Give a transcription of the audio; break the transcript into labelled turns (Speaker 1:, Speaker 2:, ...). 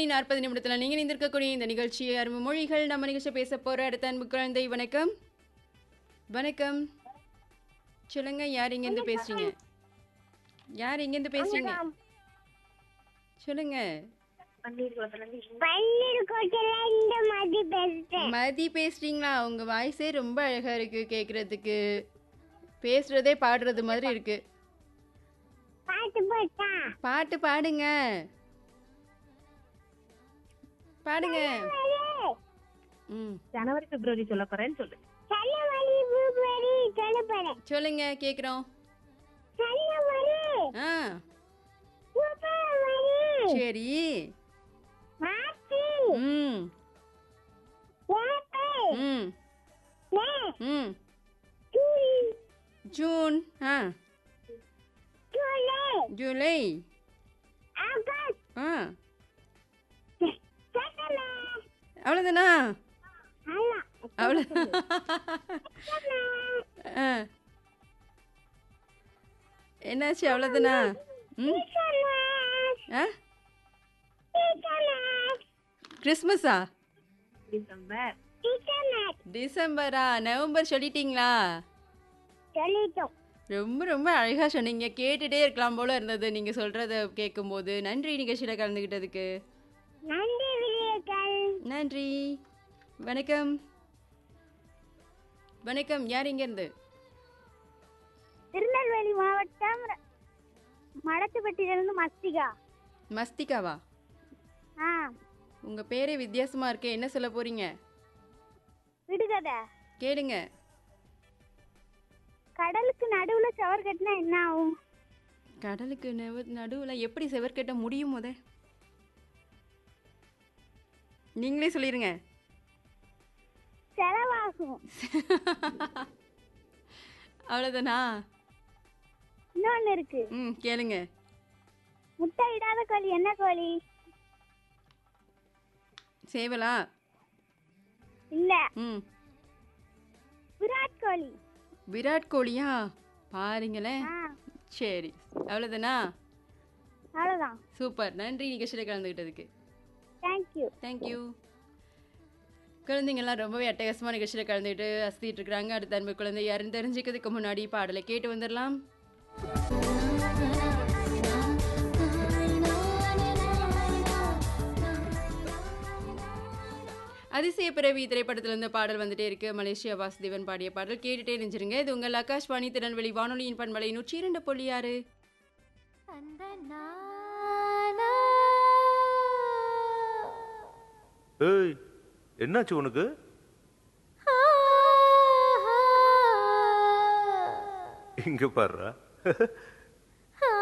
Speaker 1: நாற்பது நிமிடத்தில் நீங்கள் நிந்திருக்கக்கூடிய இந்த நிகழ்ச்சி அருமை மொழிகள் நம்ம நிகழ்ச்சி பேச போகிற அடுத்த அன்பு குழந்தை வணக்கம் வணக்கம் சொல்லுங்க யார் இங்கேருந்து பேசுறீங்க யார் இங்கேருந்து பேசுறீங்க சொல்லுங்க
Speaker 2: பன்னீர் கோட்டையில இந்த மாதிரி பேசுறேன்
Speaker 1: மதி பேசுறீங்களா உங்க வாய்ஸே ரொம்ப அழகா இருக்கு கேக்குறதுக்கு பேசுறதே பாடுறது மாதிரி இருக்கு
Speaker 2: பாட்டு போட்டா
Speaker 1: பாட்டு பாடுங்க பாடுங்க ம்
Speaker 3: ஜனவரி பிப்ரவரி சொல்ல போறேன்னு சொல்லு
Speaker 2: சல்லவரி பூபரி சொல்லப்பறேன்
Speaker 1: சொல்லுங்க கேக்குறோம்
Speaker 2: சல்லவரி
Speaker 1: ஆ
Speaker 2: பூபரி
Speaker 1: சரி
Speaker 2: மாத்தி
Speaker 1: ம்
Speaker 2: ஏப்பே
Speaker 1: ம்
Speaker 2: மே
Speaker 1: ம்
Speaker 2: சூரி
Speaker 1: ஜூன் ஆ
Speaker 2: சூலே
Speaker 1: ஜூலை
Speaker 2: ஆகஸ்ட்
Speaker 1: ஆ
Speaker 2: சட்டமே
Speaker 1: அவ்வளோதானா
Speaker 2: அல்ல
Speaker 1: அவ்வளோ ஆ என்னாச்சு அவ்வளோதானா ம் ஆ கிறிஸ்மஸா
Speaker 3: டிசம்பர்
Speaker 1: டிசம்பரா நவம்பர் சொல்லிட்டீங்களா
Speaker 2: சொல்லிட்டோம்
Speaker 1: ரொம்ப ரொம்ப அழகாக சொன்னீங்க கேட்டுட்டே இருக்கலாம் போல இருந்தது நீங்கள் சொல்கிறத கேட்கும்போது நன்றி நிகழ்ச்சியில் கலந்துக்கிட்டதுக்கு
Speaker 2: நன்றி விரியர்கள்
Speaker 1: நன்றி வணக்கம் வணக்கம் யார் இங்கேருந்து
Speaker 2: திருநெல்வேலி மாவட்டம் மடத்துப்பட்டியிலிருந்து மஸ்திகா
Speaker 1: மஸ்திகாவா
Speaker 2: ஆ
Speaker 1: உங்கள் பேரே வித்தியாசமாக இருக்கே என்ன சொல்ல போகிறீங்க
Speaker 2: விடுகதை
Speaker 1: கேளுங்க
Speaker 2: கடலுக்கு நடுவுல சவர் கட்டினா என்ன ஆகும்
Speaker 1: கடலுக்கு நெவ நடுவில் எப்படி செவர்கட்ட முடியும் முத நீங்களே சொல்லிடுங்க
Speaker 2: செலவாகும்
Speaker 1: அவ்வளோதானா
Speaker 2: இன்னொன்னு இருக்கு
Speaker 1: ம் கேளுங்க
Speaker 2: முட்டை இடாத கோழி என்ன கோழி
Speaker 1: சேவலா
Speaker 2: இல்ல
Speaker 1: ம்
Speaker 2: விராட் கோழி
Speaker 1: விராட் கோலியா பாருங்களேன்
Speaker 2: ஆ
Speaker 1: சரி அவ்வளோதானா
Speaker 2: அவ்வளவுதான்
Speaker 1: சூப்பர் நன்றி நிகழ்ச்சியில் கலந்துக்கிட்டதுக்கு
Speaker 2: தேங்க்யூ
Speaker 1: தேங்க்யூ குழந்தைங்கள்லாம் ரொம்பவே அட்டகாசமான நிகழ்ச்சியில் கலந்துக்கிட்டு அசத்திட்டு இருக்கிறாங்க அடுத்த அன்பு குழந்தை யாருன்னு தெரிஞ்சுக்கிறதுக்கு முன்னாடி பாடலை கேட்டு வந்துடலாம் அதிசய பிறவி திரைப்படத்துல இருந்து பாடல் வந்துட்டே இருக்கு மலேசியா வாசுதேவன் பாடிய பாடல் கேட்டுட்டே நெஞ்சிருங்க இது உங்கள் ஆகாஷ்வாணி திருநெல்வேலி வானொலியின் பண்பலை நூற்றி இரண்டு புள்ளி ஆறு
Speaker 4: ஏய் என்னாச்சு உனக்கு இங்க பாருடா